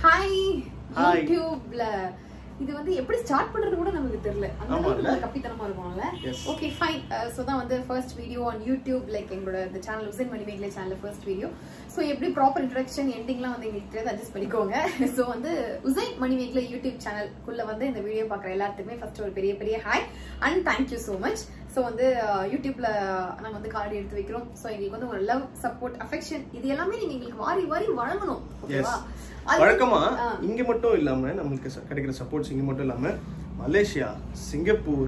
Hi Hi. யூடியூப்ல இது வந்து எப்படி ஸ்டார்ட் பண்றது கூட நமக்கு தெரியல அந்த ஆமால்ல? அளவுக்கு நம்ம கப்பித்தனமா இருக்கும்ல Yes. ஓகே ஃபைன் ஸோ தான் வந்து first video on YouTube like எங்களோட இந்த channel Usain Manimegalai channel first video so எப்படி ப்ராப்பர் இன்ட்ரடக்ஷன் எண்டிங்லாம் வந்து எங்களுக்கு தெரியாது அட்ஜஸ்ட் பண்ணிக்கோங்க ஸோ வந்து உசைன் மணிமேகலை யூடியூப் சேனல்குள்ள வந்து இந்த வீடியோ பார்க்குற எல்லாத்துக்குமே ஃபர்ஸ்ட் ஒரு பெரிய பெரிய hi and thank you so much so வந்து அஹ், யூடியூப்ல நாங்கள் வந்து கார்டு எடுத்து வைக்கிறோம் ஸோ எங்களுக்கு வந்து ஒரு லவ் சப்போர்ட் அஃபெக்ஷன் இது எல்லாமே நீங்க எங்களுக்கு வாரி வாரி வழங்கணும் ஓகேவா அது- வழக்கமா ஆ. இங்க மட்டும் இல்லாம நம்மளுக்கு ச- கிடைக்கிற சப்போர்ட்ஸ் இங்க மட்டும் இல்லாம மலேசியா சிங்கப்பூர்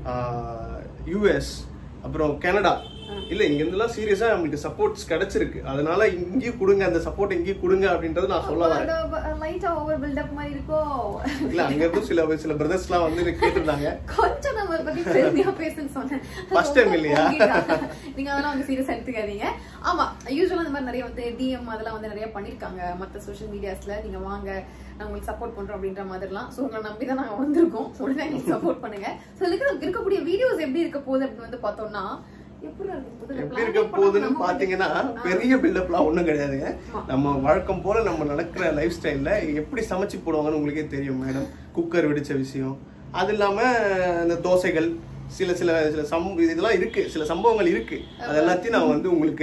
யுஎஸ் அப்புறம் கனடா இல்ல இங்க இருந்தெல்லாம் சீரியஸா நம்மளுக்கு சப்போர்ட்ஸ் கிடைச்சிருக்கு அதனால இங்கேயும் கொடுங்க அந்த சப்போர்ட் இங்கேயும் கொடுங்க அப்படின்றது நான் சொல்ல வரேன் லைட்டா ஓவர் பில்டப் மாதிரி இருக்கோ இல்ல அங்க இருந்தும் சில சில பிரதர்ஸ் எல்லாம் வந்து கேட்டிருந்தாங்க கொஞ்சம் நம்ம அதை பத்தி பெருமையா பேசுன்னு சொன்னேன் First time இல்லையா? நீங்க அதெல்லாம் வந்து சீரியஸ் எடுத்துக்காதீங்க ஆமா யூஸ்வலா இந்த மாதிரி நிறைய வந்து டிஎம் அதெல்லாம் வந்து நிறைய பண்ணிருக்காங்க மத்த சோஷியல் மீடியாஸ்ல நீங்க வாங்க நான் உங்களுக்கு சப்போர்ட் பண்றோம் அப்படின்ற மாதிரிலாம் சோ உங்களை நம்பி தான் நாங்க வந்திருக்கோம் உடனே நீங்க சப்போர்ட் பண்ணுங்க சோ இருக்கிற இருக்கக்கூடிய வீடியோஸ் எப்படி இருக்க போகுது அப்படின்னு வந்து பார்த்தோம்னா எப்படி இருக்க போகுது? நான் எப்படி plan இருக்க ஏ பண்ணாம போகுதுன்னு நம்ம பாத்தீங்கன்னா வந்து- பெரிய பில்டப்லாம் ஒண்ணும் கிடையாதுங்க ஆமா. நம்ம வழக்கம் போல நம்ம நடக்கிற லைஃப் ஸ்டைல்ல எப்படி சமைச்சு போடுவாங்கன்னு உங்களுக்கே தெரியும் மேடம் குக்கர் வெடிச்ச விஷயம் அது இல்லாம இந்த தோசைகள் சில சில சில சம் இதெல்லாம் இருக்கு சில சம்பவங்கள் இருக்கு அது எல்லாத்தையும் நான் வந்து உங்களுக்கு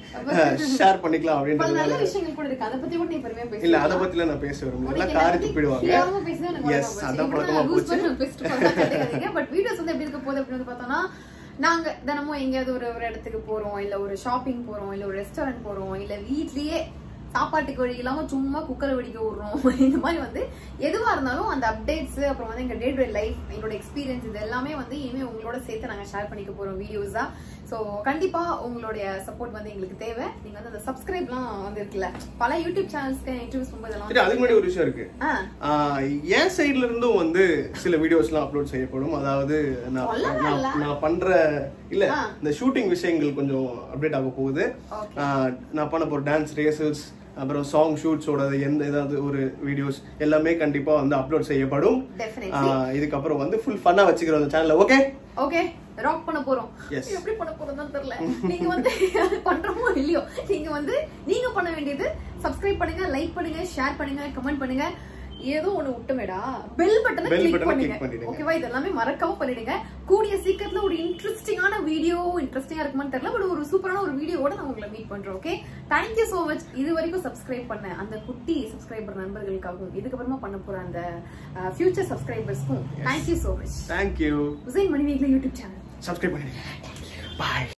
ஷேர் பண்ணிக்கலாம் பல நல்ல அப்படின்றது விஷயங்கள் கூட இருக்கு அதை பத்தி கூட நீ பெருமையா பேச இல்ல அத பத்தில நான் பேச விரும்பல எல்லாம் காரி துப்பிடுவாங்க எஸ் அதான் பழக்கமா போச்சு பட் வீடியோஸ் வந்து எப்படி இருக்க போகுது அப்படின்னு வந்து பார்த்தோம்னா நாங்க தினமும் எங்கேயாவது ஒரு ஒரு இடத்துக்கு போறோம் இல்ல ஒரு ஷாப்பிங் போறோம் இல்ல ஒரு ரெஸ்டாரண்ட் போறோம் இல்ல வீட்லயே சாப்பாட்டுக்கு வழி இல்லாம சும்மா குக்கரை வெடிக்க விடுறோம் இந்த மாதிரி வந்து எதுவா இருந்தாலும் அந்த அப்டேட்ஸ் அப்புறம் வந்து எங்க டே டு லைஃப் எங்களோட எக்ஸ்பீரியன்ஸ் இது எல்லாமே வந்து இனிமே உங்களோட சேர்த்து நாங்க ஷேர் பண்ணிக்க போறோம் வீடியோஸ் தான் ஸோ கண்டிப்பா உங்களுடைய சப்போர்ட் வந்து எங்களுக்கு தேவை நீங்க வந்து அந்த சப்ஸ்கிரைப்லாம் வந்து இருக்குல்ல பல யூடியூப் சேனல்ஸ்க்கு இன்டர்வியூஸ் போகும்போது சரி அதுக்கு முன்னாடி ஒரு விஷயம் இருக்கு ஆ ஆஹ் என் சைடுல இருந்தும் வந்து சில வீடியோஸ்லாம் அப்லோட் செய்யப்படும் அதாவது நான் சொல்லலாம் நான் இல்ல? நான் பண்ற இல்ல ஆ. இந்த ஷூட்டிங் விஷயங்கள் கொஞ்சம் அப்டேட் ஆக போகுது Okay. ஆஹ் நான் பண்ண போற டான்ஸ் ரேசல்ஸ் அப்புறம் சாங் ஷூட்ஸோட எந்த ஏதாவது ஒரு வீடியோஸ் எல்லாமே கண்டிப்பா வந்து அப்லோட் செய்யப்படும் டெஃபினெட்லி ஆஹ் இதுக்கப்புறம் வந்து ஃபுல் ஃபன்னா வச்சுக்கிறோம் அந்த சேனல்ல ஓகே ஓகே ராக் பண்ண போறோம் Yes. எப்படி பண்ண போறோம்னு தெரியல நீங்க வந்து அது பண்றோமோ இல்லையோ நீங்க வந்து நீங்க பண்ண வேண்டியது சப்ஸ்கிரைப் பண்ணுங்க லைக் பண்ணுங்க ஷேர் பண்ணுங்க கமெண்ட் பண்ணுங்க ஏதோ ஒண்ணு விட்டுமேடா பெல் பட்டனை Bell கிளிக் button-அ பண்ணுங்க click பண்ணிடுங்க. ஓகேவா இது எல்லாமே மறக்காம பண்ணிடுங்க கூடிய சீக்கிரத்துல ஒரு இன்ட்ரெஸ்டிங்கான வீடியோ இன்ட்ரெஸ்டிங்கா இருக்குமான்னு தெரியல பட் ஒரு சூப்பரான ஒரு வீடியோவோட நான் உங்களை மீட் பண்றோம் ஓகே தேங்க்யூ சோ மச் இது வரைக்கும் சப்ஸ்கிரைப் பண்ண அந்த குட்டி சப்ஸ்கிரைபர் நண்பர்களுக்காகவும் இதுக்கப்புறமா பண்ண போற அந்த ஃபியூச்சர் சப்ஸ்கிரைபர்ஸ்க்கும் thank you so much thank you Usain Manimegalai YouTube channel subscribe பண்ணிடுங்க பாய்